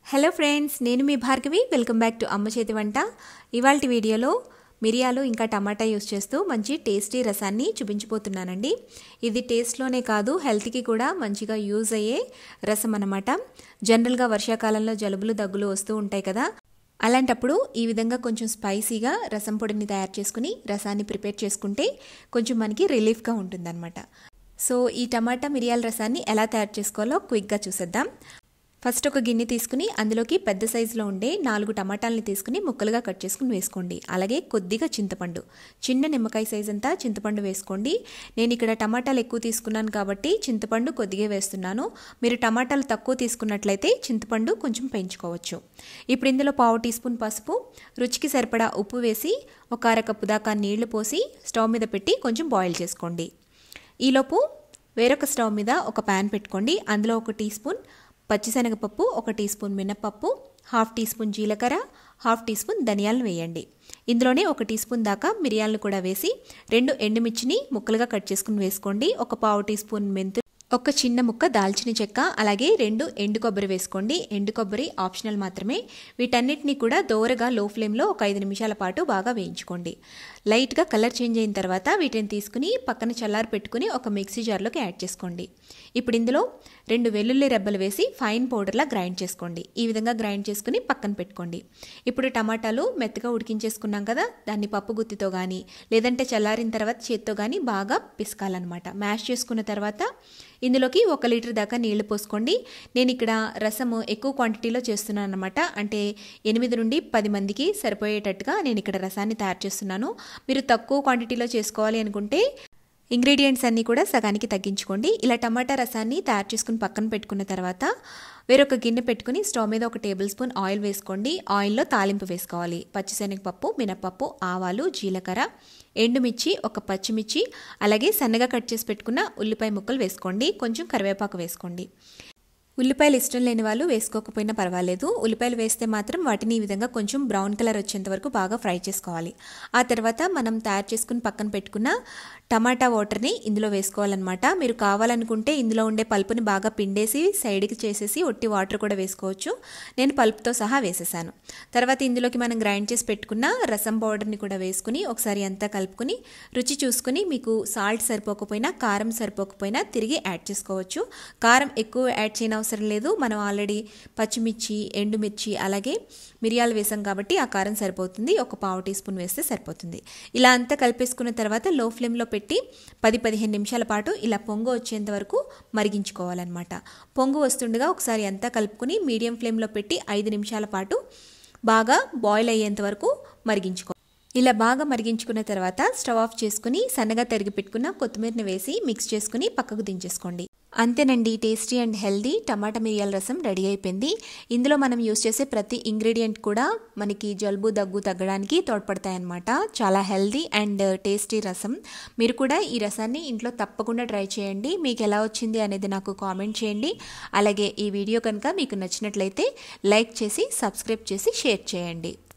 hello friends నేను మీ Bhargavi welcome back to Amma Chethi వంట ఇవాళ వీడియోలో మిరియాలు ఇంకా టమాటా యూస్ చేస్తూ మంచి టేస్టీ రసాన్ని చూపించిపోతున్నానండి ఇది టేస్ట్లోనే కాదు హెల్త్కి కూడా మంచిగా యూజ్ అయ్యే రసం అన్నమాట జనరల్గా వర్షాకాలంలో జలుబులు దగ్గులు వస్తూ ఉంటాయి కదా అలాంటప్పుడు ఈ విధంగా కొంచెం స్పైసీగా రసం పొడిని తయారు చేసుకుని రసాన్ని ప్రిపేర్ చేసుకుంటే కొంచెం మనకి రిలీఫ్గా ఉంటుందన్నమాట సో ఈ టమాటా మిరియాల రసాన్ని ఎలా తయారు చేసుకోవాలో క్విక్గా చూసేద్దాం ఫస్ట్ ఒక గిన్నె తీసుకుని అందులోకి పెద్ద సైజులో ఉండే నాలుగు టమాటాలని తీసుకుని ముక్కలుగా కట్ చేసుకుని వేసుకోండి అలాగే కొద్దిగా చింతపండు చిన్న నిమ్మకాయ సైజ్ అంతా చింతపండు వేసుకోండి నేను ఇక్కడ టమాటాలు ఎక్కువ తీసుకున్నాను కాబట్టి చింతపండు కొద్దిగా వేస్తున్నాను మీరు టమాటాలు తక్కువ తీసుకున్నట్లయితే చింతపండు కొంచెం పెంచుకోవచ్చు ఇప్పుడు ఇందులో పావు టీ స్పూన్ పసుపు రుచికి సరిపడా ఉప్పు వేసి ఒక అరకప్పు దాకా నీళ్లు పోసి స్టవ్ మీద పెట్టి కొంచెం బాయిల్ చేసుకోండి ఈలోపు వేరొక స్టవ్ మీద ఒక ప్యాన్ పెట్టుకోండి అందులో ఒక టీ స్పూన్ పచ్చిశనగపప్పు ఒక టీ స్పూన్ మినప్పప్పు హాఫ్ టీ స్పూన్ జీలకర్ర హాఫ్ టీ స్పూన్ ధనియాలను వేయండి ఇందులోనే ఒక టీ స్పూన్ దాకా మిరియాలను కూడా వేసి రెండు ఎండుమిర్చిని ముక్కలుగా కట్ చేసుకుని వేసుకోండి ఒక పావు టీ స్పూన్ మెంతు ఒక చిన్న ముక్క దాల్చిన చెక్క అలాగే రెండు ఎండు కొబ్బరి వేసుకోండి ఎండు కొబ్బరి ఆప్షనల్ మాత్రమే వీటన్నిటిని కూడా దోరగా లో ఫ్లేమ్లో ఒక ఐదు నిమిషాల పాటు బాగా వేయించుకోండి లైట్గా కలర్ చేంజ్ అయిన తర్వాత వీటిని తీసుకుని పక్కన చల్లారి పెట్టుకుని ఒక మిక్సీ జార్లోకి యాడ్ చేసుకోండి ఇప్పుడు ఇందులో రెండు వెల్లుల్లి రెబ్బలు వేసి ఫైన్ పౌడర్లా గ్రైండ్ చేసుకోండి ఈ విధంగా గ్రైండ్ చేసుకుని పక్కన పెట్టుకోండి ఇప్పుడు టమాటాలు మెత్తగా ఉడికించేసుకున్నాం కదా దాన్ని పప్పు గుత్తితో కానీ లేదంటే చల్లారిన తర్వాత చేత్తో కానీ బాగా పిసకాలన్నమాట మ్యాష్ చేసుకున్న తర్వాత ఇందులోకి ఒక లీటర్ దాకా నీళ్లు పోసుకోండి నేను ఇక్కడ రసము ఎక్కువ క్వాంటిటీలో చేస్తున్నాను అనమాట అంటే ఎనిమిది నుండి పది మందికి సరిపోయేటట్టుగా నేను ఇక్కడ రసాన్ని తయారు చేస్తున్నాను మీరు తక్కువ క్వాంటిటీలో చేసుకోవాలి అనుకుంటే ఇంగ్రీడియంట్స్ అన్నీ కూడా సగానికి తగ్గించుకోండి ఇలా టమాటా రసాన్ని తయారు చేసుకుని పక్కన పెట్టుకున్న తర్వాత వేరొక గిన్నె పెట్టుకుని స్టవ్ మీద ఒక టేబుల్ స్పూన్ ఆయిల్ వేసుకోండి ఆయిల్లో తాలింపు వేసుకోవాలి పచ్చిశనగపప్పు మినపప్పు ఆవాలు జీలకర్ర ఎండుమిర్చి ఒక పచ్చిమిర్చి అలాగే సన్నగా కట్ చేసి పెట్టుకున్న ఉల్లిపాయ ముక్కలు వేసుకోండి కొంచెం కరివేపాకు వేసుకోండి ఉల్లిపాయలు ఇష్టం లేని వాళ్ళు వేసుకోకపోయినా పర్వాలేదు ఉల్లిపాయలు వేస్తే మాత్రం వాటిని ఈ విధంగా కొంచెం బ్రౌన్ కలర్ వచ్చేంత వరకు బాగా ఫ్రై చేసుకోవాలి ఆ తర్వాత మనం తయారు చేసుకుని పక్కన పెట్టుకున్న టమాటా వాటర్ని ఇందులో వేసుకోవాలన్నమాట మీరు కావాలనుకుంటే ఇందులో ఉండే పల్పుని బాగా పిండేసి సైడ్కి చేసేసి ఒట్టి వాటర్ కూడా వేసుకోవచ్చు నేను పల్పుతో సహా వేసేసాను తర్వాత ఇందులోకి మనం గ్రైండ్ చేసి పెట్టుకున్న రసం పౌడర్ని కూడా వేసుకుని ఒకసారి అంతా కలుపుకుని రుచి చూసుకుని మీకు సాల్ట్ సరిపోకపోయినా కారం సరిపోకపోయినా తిరిగి యాడ్ చేసుకోవచ్చు కారం ఎక్కువ యాడ్ చేయని అవసరం లేదు మనం ఆల్రెడీ పచ్చిమిర్చి ఎండుమిర్చి అలాగే మిరియాలు వేసాం కాబట్టి ఆ కారం సరిపోతుంది ఒక పావు టీ స్పూన్ వేస్తే సరిపోతుంది ఇలా అంతా కలిపేసుకున్న తర్వాత లో ఫ్లేమ్లో పెట్టి పది పదిహేను నిమిషాల పాటు ఇలా పొంగు వచ్చేంత వరకు మరిగించుకోవాలన్నమాట పొంగు వస్తుండగా ఒకసారి అంతా కలుపుకుని మీడియం ఫ్లేమ్లో పెట్టి ఐదు నిమిషాల పాటు బాగా బాయిల్ అయ్యేంత వరకు మరిగించుకో ఇలా బాగా మరిగించుకున్న తర్వాత స్టవ్ ఆఫ్ చేసుకుని సన్నగా తరిగి పెట్టుకున్న కొత్తిమీరని వేసి మిక్స్ చేసుకుని పక్కకు దించేసుకోండి అంతేనండి టేస్టీ అండ్ హెల్దీ టమాటా మిరియాల రసం రెడీ అయిపోయింది ఇందులో మనం యూస్ చేసే ప్రతి ఇంగ్రీడియంట్ కూడా మనకి జలుబు దగ్గు తగ్గడానికి తోడ్పడతాయన్నమాట చాలా హెల్దీ అండ్ టేస్టీ రసం మీరు కూడా ఈ రసాన్ని ఇంట్లో తప్పకుండా ట్రై చేయండి మీకు ఎలా వచ్చింది అనేది నాకు కామెంట్ చేయండి అలాగే ఈ వీడియో కనుక మీకు నచ్చినట్లయితే లైక్ చేసి సబ్స్క్రైబ్ చేసి షేర్ చేయండి